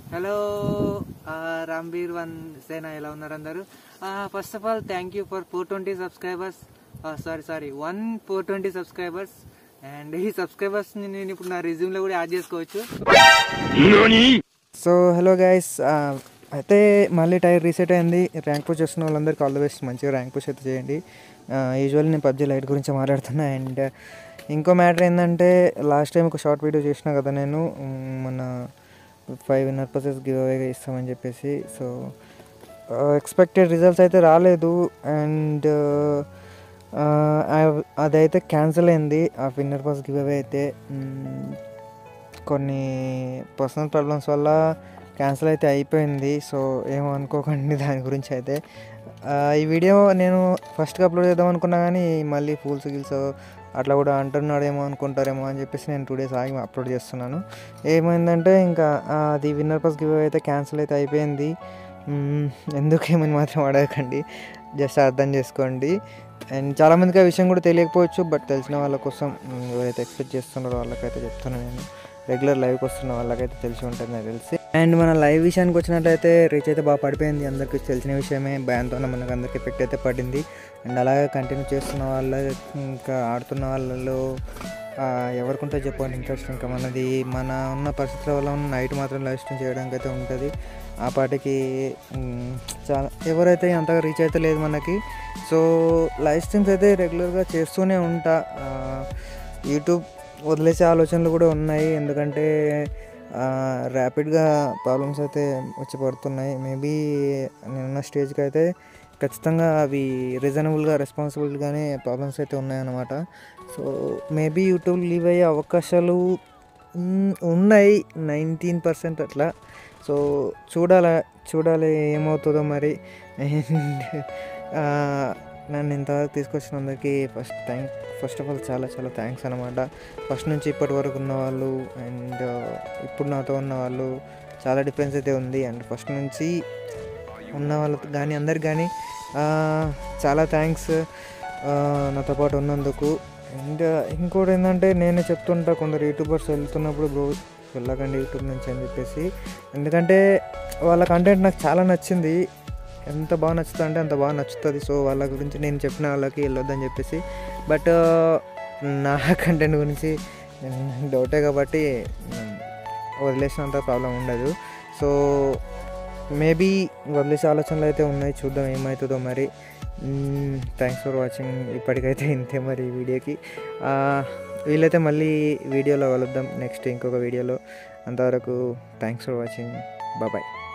hello రాంబీర్ one సేనా ఎలా ఉన్నారు అందరూ first of all thank you for four twenty subscribers sorry sorry one four twenty subscribers and ఈ subscribers నేను ఇప్పుడు నా రెజ్యూమ్లో కూడా యాడ్ చేసుకోవచ్చు సో హలో గైస్ అయితే మళ్ళీ టైర్ రీసెట్ అయింది ర్యాంక్ పుష్ చేస్తున్న వాళ్ళందరికీ ఆల్ ద బెస్ట్ మంచిగా ర్యాంక్ పుష్ అయితే చేయండి యూజువల్లీ నేను పబ్జీ లైట్ గురించి మాట్లాడుతున్నా అండ్ ఇంకో మ్యాటర్ ఏంటంటే లాస్ట్ టైం ఒక షార్ట్ వీడియో చేసిన కదా నేను మ్, మన ఫైవ్ విన్నర్ పర్సెస్ గివ్ అవేగా ఇస్తామని చెప్పేసి సో ఎక్స్పెక్టెడ్ రిజల్ట్స్ అయితే రాలేదు అండ్ అదైతే క్యాన్సిల్ అయింది ఆ విన్నర్ పర్స్ గివ్ అవే అయితే మ్, కొన్ని పర్సనల్ ప్రాబ్లమ్స్ వల్ల క్యాన్సిల్ అయితే అయిపోయింది సో ఏమో అనుకోకండి దాని గురించి అయితే ఆ, ఈ వీడియో నేను ఫస్ట్గా అప్లోడ్ చేద్దాం అనుకున్నా కానీ మళ్ళీ ఫూల్స్ గిల్స్ అట్లా కూడా అంటున్నాడేమో అనుకుంటారేమో అని చెప్పేసి నేను టూ డేస్ ఆగి అప్లోడ్ చేస్తున్నాను ఏమైందంటే ఇంకా ఆ, అది విన్నర్ పర్స్ గివ్ అయితే క్యాన్సిల్ అయితే అయిపోయింది మ్మ్, ఎందుకేమని మాత్రం అడగకండి జస్ట్ అర్థం చేసుకోండి అండ్ చాలామందికి ఆ విషయం కూడా తెలియకపోవచ్చు బట్ తెలిసిన వాళ్ళ కోసం మ్, ఎవరైతే ఎక్స్పెక్ట్ చేస్తున్నారో వాళ్ళకైతే చెప్తున్నాను నేను రెగ్యులర్ లైవ్కి వస్తున్న వాళ్ళకైతే తెలిసి ఉంటుంది నాకు తెలిసి అండ్ మన లైవ్ విషయానికి వచ్చినట్లయితే రీచ్ అయితే బాగా పడిపోయింది అందరికీ తెలిసిన విషయమే బ్యాన్తో మనకు అందరికి ఎఫెక్ట్ అయితే పడింది అండ్ అలాగే కంటిన్యూ చేస్తున్న వాళ్ళ ఇంకా ఆడుతున్న వాళ్ళలో ఆ, ఎవరికి ఉంటుంది చెప్పండి ఇంట్రెస్ట్ ఇంకా మనది మన ఉన్న పరిస్థితుల వల్ల నైట్ మాత్రం లైవ్ స్ట్రీమ్ చేయడానికి అయితే ఉంటుంది ఆ పాటికి మ్, చాలా ఎవరైతే అంతగా రీచ్ అయితే లేదు మనకి సో లైవ్ స్ట్రీమ్స్ అయితే రెగ్యులర్గా చేస్తూనే ఉంటా ఆ, యూట్యూబ్ వదిలేసే ఆలోచనలు కూడా ఉన్నాయి ఎందుకంటే ర్యాపిడ్గా ప్రాబ్లమ్స్ అయితే వచ్చి పడుతున్నాయి మేబీ నేనున్న స్టేజ్కి అయితే ఖచ్చితంగా అవి రీజనబుల్గా రెస్పాన్సిబుల్గానే ప్రాబ్లమ్స్ అయితే ఉన్నాయన్నమాట సో మేబీ యూట్యూబ్ లీవ్ అయ్యే అవకాశాలు ఉన్- ఉన్నాయి నైన్టీన్ పర్సెంట్ అట్లా సో చూడాల చూడాలి ఏమవుతుందో మరి అండ్ నన్ను ఇంతవరకు తీసుకొచ్చినందుకు first thank first of all చాలా చాలా థ్యాంక్స్ అనమాట ఫస్ట్ నుంచి ఇప్పటి వరకు ఉన్న వాళ్ళు అండ్ ఇప్పుడు నాతో ఉన్న వాళ్ళు చాలా డిఫరెన్స్ అయితే ఉంది అండ్ ఫస్ట్ నుంచి ఉన్న వాళ్ళతో కానీ అందరికి కానీ చాలా థ్యాంక్స్ నాతో పాటు ఉన్నందుకు అండ్ ఇంకోటి ఏంటంటే నేను చెప్తుంటా కొందరు యూట్యూబర్స్ వెళ్తున్నప్పుడు బ్రో వెళ్ళకండి యూట్యూబ్ నుంచి అని చెప్పేసి ఎందుకంటే వాళ్ళ కంటెంట్ నాకు చాలా నచ్చింది ఎంత బాగా నచ్చుతుంది అంటే అంత బాగా నచ్చుతుంది సో వాళ్ళ గురించి నేను చెప్పిన వాళ్ళకి వెళ్ళొద్దని చెప్పేసి బట్ నా కంటెంట్ గురించి డౌటే కాబట్టి ఉమ్, వదిలేసినంత ప్రాబ్లం ఉండదు సో మేబీ వదిలేసే ఆలోచనలు అయితే ఉన్నాయి చూద్దాం ఏమవుతుందో మరి థ్యాంక్స్ ఫర్ వాచింగ్ ఇప్పటికైతే ఇంతే మరి ఈ వీడియోకి ఆ, వీలైతే మళ్ళీ వీడియోలో కలుద్దాం నెక్స్ట్ ఇంకొక వీడియోలో అంతవరకు థ్యాంక్స్ ఫర్ వాచింగ్ బాయ్